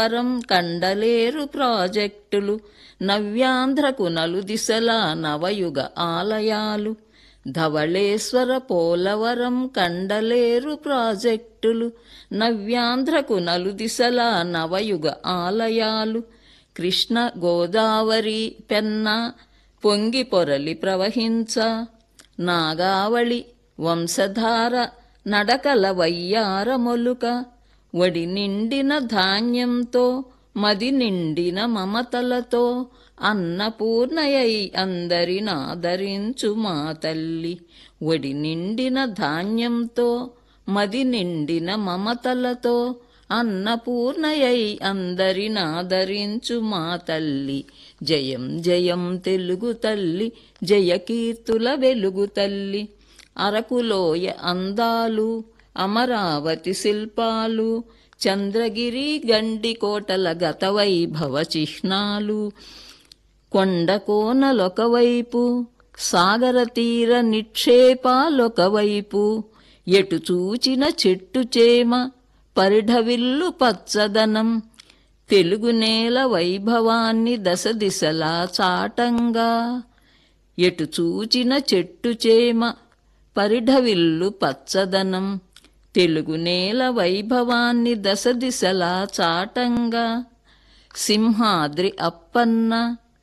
వరం కండలేరు ప్రాజెక్టులు నవ్యాంధ్రకు నలుదిశలా నవయుగ ఆలయాలు ధవళేశ్వర పోలవరం కండలేరు ప్రాజెక్టులు నవ్యాంధ్రకు నలుదిశలా నవయుగ ఆలయాలు కృష్ణ గోదావరి పెన్న పొంగి పొరలి ప్రవహించ నాగావళి వంశధార నడకల వయ్యారమొలుక వడి నిండిన ధాన్యంతో మది నిండిన మమతలతో అన్నపూర్ణయై అందరినాదరించు మా తల్లి వడి నిండిన ధాన్యంతో మది నిండిన మమతలతో అన్నపూర్ణయై అందరినాదరించు మా తల్లి జయం జయం తెలుగు తల్లి జయకీర్తుల వెలుగు తల్లి అరకులోయ అందాలు అమరావతి శిల్పాలు చంద్రగిరి గండికోటల గత వైభవ చిహ్నాలు కొండ కోనలొకవైపు సాగర తీర నిక్షేపాలొకవైపు ఎటు చూచిన చెట్టు చేమ పరిఢవిల్లు పచ్చదనం తెలుగు నేల వైభవాన్ని దశ దిశలా చాటంగా ఎటు చూచిన చెట్టు చేమ పరిఢవిల్లు పచ్చదనం తెలుగు నేల వైభవాన్ని దశ దిశలా చాటంగా సింహాద్రి అప్పన్న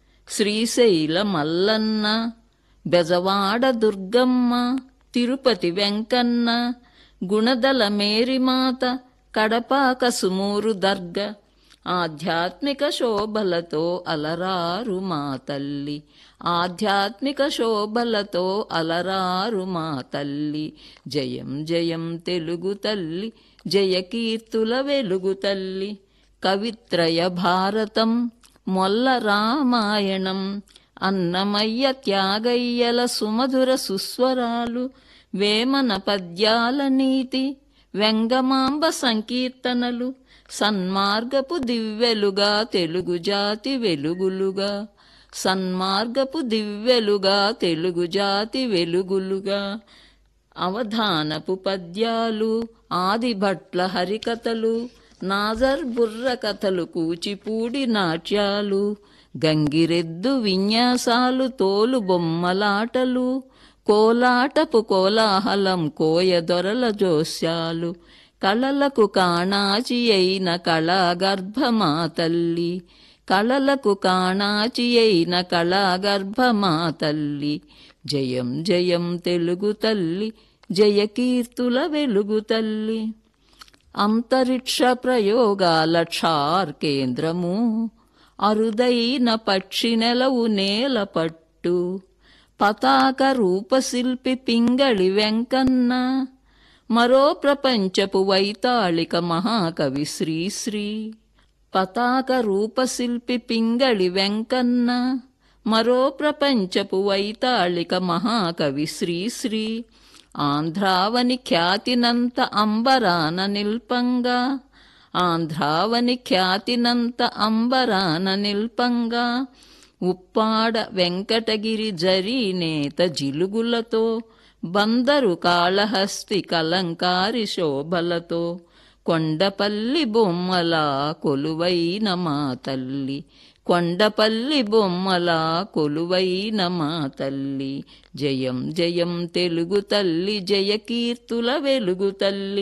శ్రీశైల మల్లన్న బెజవాడ దుర్గమ్మ తిరుపతి వెంకన్న గుణదల మేరిమాత కడపాక సుమూరు దర్గ ఆధ్యాత్మిక శోభలతో అలరారు మా తల్లి ఆధ్యాత్మిక శోభలతో అలరారు మా తల్లి జయం జయం తెలుగు తల్లి జయకీర్తుల వెలుగు తల్లి కవిత్రయ భారతం మొల్ల రామాయణం అన్నమయ్య త్యాగయ్యల సుమధుర సుస్వరాలు వేమన పద్యాల నీతి వెంగమాంబ సంకీర్తనలు సన్మార్గపు దివ్వెలుగా తెలుగు జాతి వెలుగులుగా సన్మార్గపు దివ్వెలుగా తెలుగు జాతి వెలుగులుగా అవధానపు పద్యాలు ఆదిభట్ల హరికథలు నాజర్ బుర్ర కథలు కూచిపూడి నాట్యాలు గంగిరెద్దు విన్యాసాలు తోలు బొమ్మలాటలు కోలాటపు కోలాహలం కోయదొరల జోస్యాలు కళలకు కాణాచి అయిన కళాగర్భమా తల్లి కళలకు కాణాచి అయిన కళాగర్భమా తల్లి జయం జయం తెలుగు తల్లి జయకీర్తుల వెలుగు తల్లి అంతరిక్ష ప్రయోగాల క్షార్ కేంద్రము అరుదైన పక్షి నెలవు నేల పట్టు పతాక రూపశిల్పి పింగళి వెంకన్న మరో ప్రపంచపు వైతాళిక మహాకవి శ్రీశ్రీ పతాక రూపశిల్పి పింగళి వెంకన్న మరో ప్రపంచపు వైతాళిక మహాకవి శ్రీశ్రీ ఆంధ్రావని ఖ్యాతినంత అంబరాన నిల్పంగా ఆంధ్రావని ఖ్యాతినంత అంబరాన నిల్పంగా ఉప్పాడ వెంకటగిరి జరీనేత జిలుగులతో బందరు కాళహస్తి కలంకారి శోభలతో కొండపల్లి బొమ్మల కొలువైన మా తల్లి కొండపల్లి బొమ్మల కొలువైన మా తల్లి జయం జయం తెలుగు తల్లి జయకీర్తుల వెలుగు తల్లి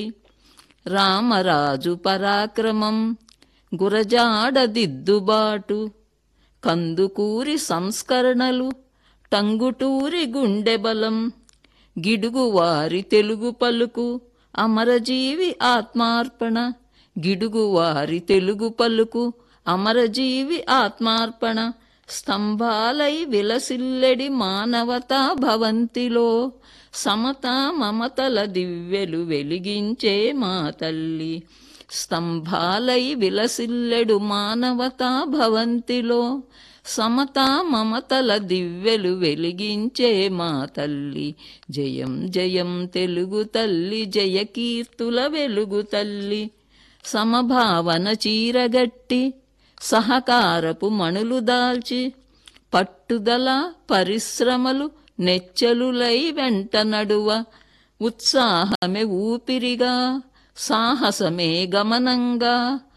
రామరాజు పరాక్రమం గురజాడ దిద్దుబాటు కందుకూరి సంస్కరణలు టంగుటూరి గుండె బలం గిడుగువారి తెలుగు పలుకు అమరజీవి ఆత్మార్పణ గిడుగువారి తెలుగు పలుకు అమరజీవి ఆత్మార్పణ స్తంభాలై విలసిల్లెడి మానవతా భవంతిలో సమతా మమతల దివ్యలు వెలిగించే మా తల్లి స్తంభాలై విలసిల్లెడు మానవతా భవంతిలో సమతా మమతల దివ్యలు వెలిగించే మా తల్లి జయం జయం తెలుగు తల్లి జయకీర్తుల వెలుగు తల్లి సమభావన చీరగట్టి సహకారపు మణులు దాల్చి పట్టుదల పరిశ్రమలు నెచ్చలులై వెంట నడువ ఉత్సాహమే ఊపిరిగా సాహసమే గమనంగా